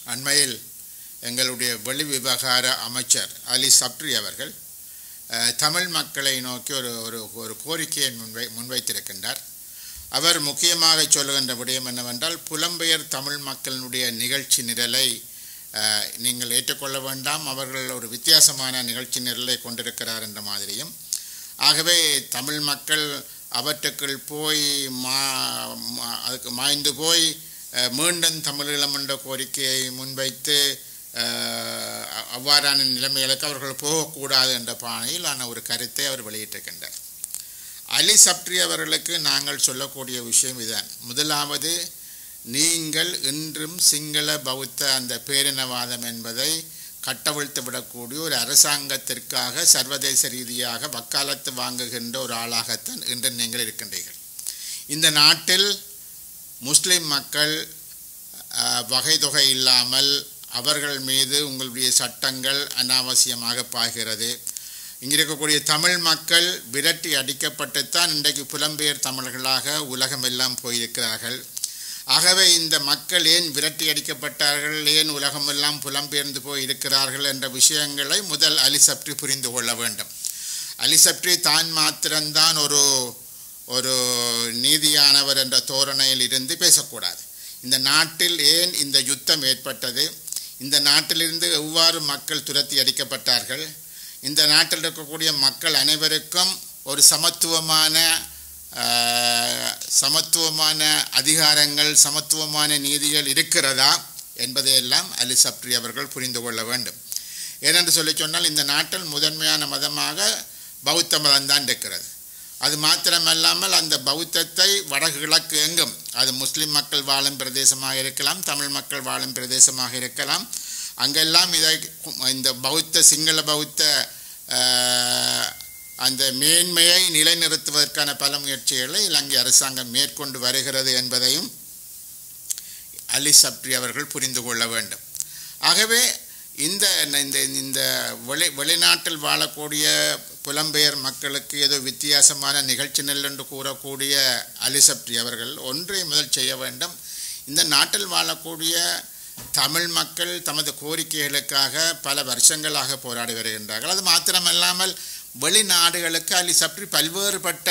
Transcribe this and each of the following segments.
அண்மையில் எங்களுடைய வெளி விவகார அமைச்சர் அலி சப்ரி அவர்கள் அஹ், தமிழ் மக்களை நோக்கி ஒரு ஒரு ஒரு கோரிக்கையை முன்வை முன்வைத்திருக்கின்றார் அவர் முக்கியமாக சொல்லுகின்ற விடயம் என்னவென்றால் புலம்பெயர் தமிழ் மக்களினுடைய நிகழ்ச்சி நிரலை அஹ், நீங்கள் ஏற்றுக்கொள்ள வேண்டாம் அவர்கள் ஒரு வித்தியாசமான நிகழ்ச்சி நிரலை கொண்டிருக்கிறார் என்ற மாதிரியும் ஆகவே தமிழ் மக்கள் அவற்றுக்குள் போய் மா மா- அதுக்கு மாய்ந்து போய் அஹ், மீண்டும் தமிழீழம் என்ற கோரிக்கையை முன்வைத்து அஹ், அ- அவ்வாறான நிலைமைகளுக்கு அவர்கள் போகக்கூடாது என்ற பாணியிலான ஒரு கருத்தை அவர் வெளியிட்டிருக்கின்றார் அலி சப்ரி அவர்களுக்கு நாங்கள் சொல்லக்கூடிய விஷயம் இதுதான் முதலாவது நீங்கள் இன்றும் சிங்கள பௌத்த அந்த பேரினவாதம் என்பதை கட்டவிழ்த்து விடக்கூடிய ஒரு அரசாங்கத்திற்காக சர்வதேச ரீதியாக வக்காலத்து வாங்குகின்ற ஒரு ஆளாகத்தான் இன்று நீங்கள் இருக்கின்றீர்கள் இந்த நாட்டில் முஸ்லிம் மக்கள் அஹ், வகை தொகை இல்லாமல் அவர்கள் மீது உங்களுடைய சட்டங்கள் அனாவசியமாக பாய்கிறது இங்கே இருக்கக்கூடிய தமிழ் மக்கள் விரட்டி அடிக்கப்பட்டுத்தான் இன்றைக்கு புலம்பெயர் தமிழர்களாக உலகமெல்லாம் போயிருக்கிறார்கள் ஆகவே இந்த மக்கள் ஏன் விரட்டி அடிக்கப்பட்டார்கள் ஏன் உலகமெல்லாம் புலம்பெயர்ந்து போய் இருக்கிறார்கள் என்ற விஷயங்களை முதல் அலிசப்ரி புரிந்து கொள்ள வேண்டும் அலிசப்ரி தான் மாத்திரம்தான் ஒரு ஒரு நீதியானவர் என்ற தோரணையில் இருந்து பேசக்கூடாது இந்த நாட்டில் ஏன் இந்த யுத்தம் ஏற்பட்டது இந்த நாட்டிலிருந்து எவ்வாறு மக்கள் துரத்தி அடிக்கப்பட்டார்கள் இந்த நாட்டில் இருக்கக்கூடிய மக்கள் அனைவருக்கும் ஒரு சமத்துவமான ஆஹ், சமத்துவமான அதிகாரங்கள் சமத்துவமான நீதிகள் இருக்கிறதா என்பதையெல்லாம் அலி சப்ரி அவர்கள் புரிந்து கொள்ள வேண்டும் ஏனென்று சொல்லி சொன்னால் இந்த நாட்டில் முதன்மையான மதமாக பௌத்த மதம்தான் இருக்கிறது அது மாத்திரமல்லாமல் அந்த பௌத்தத்தை வடக்கு கிழக்கு எங்கும் அது முஸ்லிம் மக்கள் வாழும் பிரதேசமாக இருக்கலாம் தமிழ் மக்கள் வாழும் பிரதேசமாக இருக்கலாம் அங்கெல்லாம் இதை இந்த பௌத்த சிங்கள பௌத்த ஆஹ், அந்த மேன்மையை நிலைநிறுத்துவதற்கான பல முயற்சிகளை இலங்கை அரசாங்கம் மேற்கொண்டு வருகிறது என்பதையும் அலி சப்ரி அவர்கள் புரிந்து கொள்ள வேண்டும் ஆகவே இந்த இந்த இந்த வெளி வெளிநாட்டில் வாழக்கூடிய புலம்பெயர் மக்களுக்கு ஏதோ வித்தியாசமான நிகழ்ச்சி நெல் என்று கூறக்கூடிய அலிசப்ரி அவர்கள் ஒன்றை முதல் செய்ய வேண்டும் இந்த நாட்டில் வாழக்கூடிய தமிழ் மக்கள் தமது கோரிக்கைகளுக்காக பல வருஷங்களாக போராடி வருகின்றார்கள் அது மாத்திரமல்லாமல் வெளிநாடுகளுக்கு அலி சப்ரி பல்வேறுபட்ட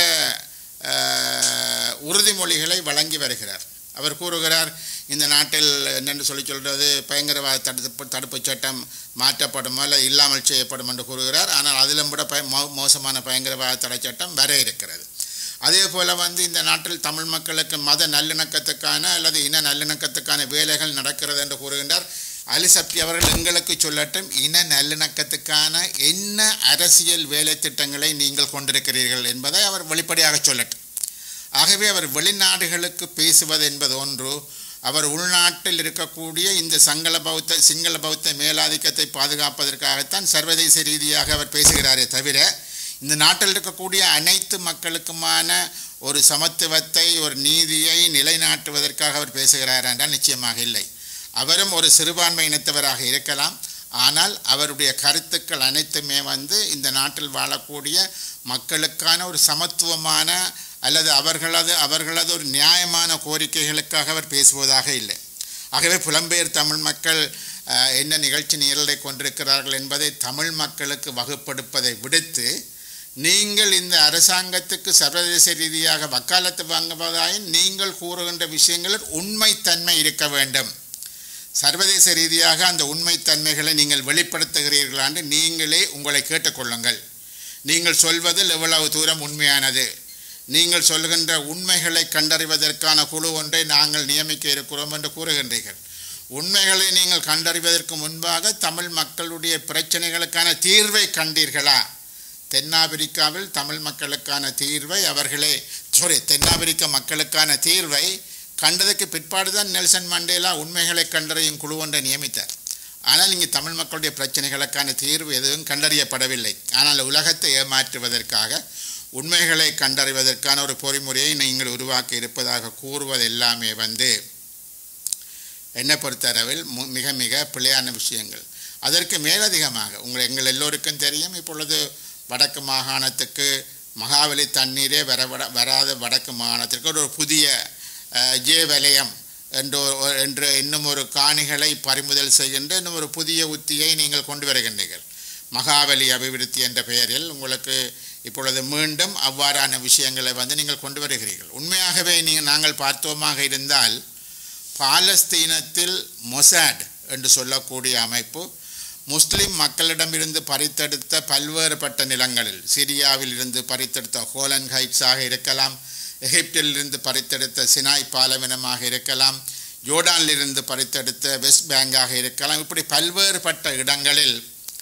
அஹ், உறுதிமொழிகளை வழங்கி வருகிறார் அவர் கூறுகிறார் இந்த நாட்டில் என்னென்று சொல்லி சொல்கிறது பயங்கரவாத தடுப்பு தடுப்புச் சட்டம் மாற்றப்படுமோ அல்ல இல்லாமல் செய்யப்படும் என்று கூறுகிறார் ஆனால் அதிலும் விட பய மோ- மோசமான பயங்கரவாத தடை சட்டம் வர இருக்கிறது அதே போல் வந்து இந்த நாட்டில் தமிழ் மக்களுக்கு மத நல்லிணக்கத்துக்கான அல்லது இன நல்லிணக்கத்துக்கான வேலைகள் நடக்கிறது என்று கூறுகின்றார் அலிசப்தி அவர்கள் எங்களுக்கு சொல்லட்டும் இன நல்லிணக்கத்துக்கான என்ன அரசியல் வேலை திட்டங்களை நீங்கள் கொண்டிருக்கிறீர்கள் என்பதை அவர் வெளிப்படையாக சொல்லட்டும் ஆகவே அவர் வெளிநாடுகளுக்கு பேசுவது என்பது ஒன்று அவர் உள்நாட்டில் இருக்கக்கூடிய இந்த சங்கல பௌத்த சிங்கள பௌத்த மேலாதிக்கத்தை பாதுகாப்பதற்காகத்தான் சர்வதேச ரீதியாக அவர் பேசுகிறாரே தவிர இந்த நாட்டில் இருக்கக்கூடிய அனைத்து மக்களுக்குமான ஒரு சமத்துவத்தை ஒரு நீதியை நிலைநாட்டுவதற்காக அவர் பேசுகிறார் என்றால் நிச்சயமாக இல்லை அவரும் ஒரு சிறுபான்மை இனத்தவராக இருக்கலாம் ஆனால் அவருடைய கருத்துக்கள் அனைத்துமே வந்து இந்த நாட்டில் வாழக்கூடிய மக்களுக்கான ஒரு சமத்துவமான அல்லது அவர்களது அவர்களது ஒரு நியாயமான கோரிக்கைகளுக்காக அவர் பேசுவதாக இல்லை ஆகவே புலம்பெயர் தமிழ் மக்கள் அஹ், என்ன நிகழ்ச்சி நிரலை கொண்டிருக்கிறார்கள் என்பதை தமிழ் மக்களுக்கு வகுப்படுப்பதை விடுத்து நீங்கள் இந்த அரசாங்கத்துக்கு சர்வதேச ரீதியாக வக்காலத்து வாங்குவதாயின் நீங்கள் கூறுகின்ற விஷயங்களில் உண்மைத்தன்மை இருக்க வேண்டும் சர்வதேச ரீதியாக அந்த உண்மைத்தன்மைகளை நீங்கள் வெளிப்படுத்துகிறீர்களான்னு நீங்களே உங்களை கேட்டுக்கொள்ளுங்கள் நீங்கள் சொல்வதில் எவ்வளவு தூரம் உண்மையானது நீங்கள் சொல்கின்ற உண்மைகளை கண்டறிவதற்கான குழு ஒன்றை நாங்கள் நியமிக்க இருக்கிறோம் என்று கூறுகின்றீர்கள் உண்மைகளை நீங்கள் கண்டறிவதற்கு முன்பாக தமிழ் மக்களுடைய பிரச்சனைகளுக்கான தீர்வை கண்டீர்களா தென்னாப்பிரிக்காவில் தமிழ் மக்களுக்கான தீர்வை அவர்களே சாரி தென்னாப்பிரிக்க மக்களுக்கான தீர்வை கண்டதுக்கு பிற்பாடு தான் நெல்சன் மண்டேலா உண்மைகளை கண்டறியும் குழு ஒன்றை நியமித்தார் ஆனால் இங்கே தமிழ் மக்களுடைய பிரச்சனைகளுக்கான தீர்வு எதுவும் கண்டறியப்படவில்லை ஆனால் உலகத்தை ஏமாற்றுவதற்காக உண்மைகளை கண்டறிவதற்கான ஒரு பொறிமுறையை நீங்கள் உருவாக்கி இருப்பதாக கூறுவது எல்லாமே வந்து என்னை பொறுத்தளவில் மு- மிக மிக பிழையான விஷயங்கள் அதற்கு மேலதிகமாக உங்கள் எங்கள் எல்லோருக்கும் தெரியும் இப்பொழுது வடக்கு மாகாணத்துக்கு மகாவலி தண்ணீரே வர வர- வராத வடக்கு மாகாணத்திற்கு ஒரு புதிய அஹ், ஜே வலயம் என்ற ஒரு- என்ற இன்னும் ஒரு காணிகளை பறிமுதல் செய்கின்ற இன்னும் ஒரு புதிய உத்தியை நீங்கள் கொண்டு வருகின்றீர்கள் மகாபலி அபிவிருத்தி என்ற பெயரில் உங்களுக்கு இப்பொழுது மீண்டும் அவ்வாறான விஷயங்களை வந்து நீங்கள் கொண்டு வருகிறீர்கள் உண்மையாகவே நீங்கள் நாங்கள் பார்த்தோமாக இருந்தால் பாலஸ்தீனத்தில் மொசாட் என்று சொல்லக்கூடிய அமைப்பு முஸ்லிம் மக்களிடமிருந்து பறித்தெடுத்த பல்வேறுபட்ட நிலங்களில் சிரியாவில் இருந்து பறித்தெடுத்த ஹோலன் ஹைட்ஸாக இருக்கலாம் எகிப்தில் இருந்து பறித்தெடுத்த சினாய் பாலவினமாக இருக்கலாம் ஜோர்டானில் இருந்து பறித்தெடுத்த வெஸ்ட் பேங்காக இருக்கலாம் இப்படி பல்வேறுபட்ட இடங்களில்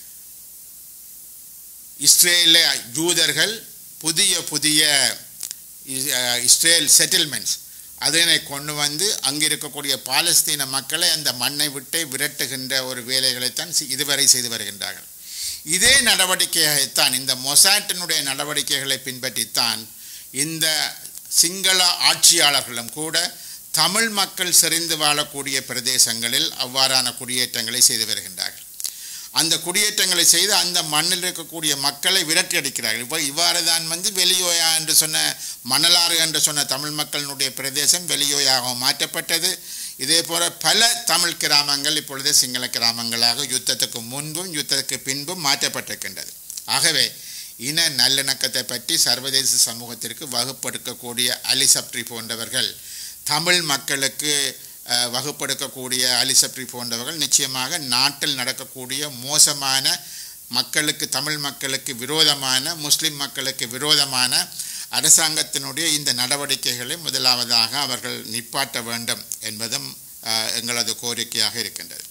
இஸ்ரேல யூதர்கள் புதிய புதிய இஸ்- அஹ், இஸ்ரேல் செட்டில்மெண்ட்ஸ் அதனை கொண்டு வந்து அங்கே இருக்கக்கூடிய பாலஸ்தீன மக்களை அந்த மண்ணை விட்டு விரட்டுகின்ற ஒரு வேலைகளைத்தான் சி- இதுவரை செய்து வருகின்றார்கள் இதே நடவடிக்கையாகத்தான் இந்த மொசாட்டினுடைய நடவடிக்கைகளை பின்பற்றித்தான் இந்த சிங்கள ஆட்சியாளர்களும் கூட தமிழ் மக்கள் செறிந்து வாழக்கூடிய பிரதேசங்களில் அவ்வாறான குடியேற்றங்களை செய்து வருகின்றார்கள் அந்த குடியேற்றங்களை செய்து அந்த மண்ணில் இருக்கக்கூடிய மக்களை விரட்டி அடிக்கிறார்கள் இப்போ இவ்வாறு தான் வந்து வெளியோயா என்று சொன்ன மணலாறு என்று சொன்ன தமிழ் மக்களினுடைய பிரதேசம் வெளியோயாகவும் மாற்றப்பட்டது இதே போல பல தமிழ் கிராமங்கள் இப்பொழுது சிங்கள கிராமங்களாக யுத்தத்துக்கு முன்பும் யுத்தத்துக்கு பின்பும் மாற்றப்பட்டிருக்கின்றது ஆகவே இன நல்லிணக்கத்தை பற்றி சர்வதேச சமூகத்திற்கு வகுப்படுக்கக்கூடிய அலி சப்ரி போன்றவர்கள் தமிழ் மக்களுக்கு அஹ், வகுப்படுக்கக்கூடிய அலிசப்ரி போன்றவர்கள் நிச்சயமாக நாட்டில் நடக்கக்கூடிய மோசமான மக்களுக்கு தமிழ் மக்களுக்கு விரோதமான முஸ்லிம் மக்களுக்கு விரோதமான அரசாங்கத்தினுடைய இந்த நடவடிக்கைகளை முதலாவதாக அவர்கள் நிப்பாட்ட வேண்டும் என்பதும் அஹ், எங்களது கோரிக்கையாக இருக்கின்றது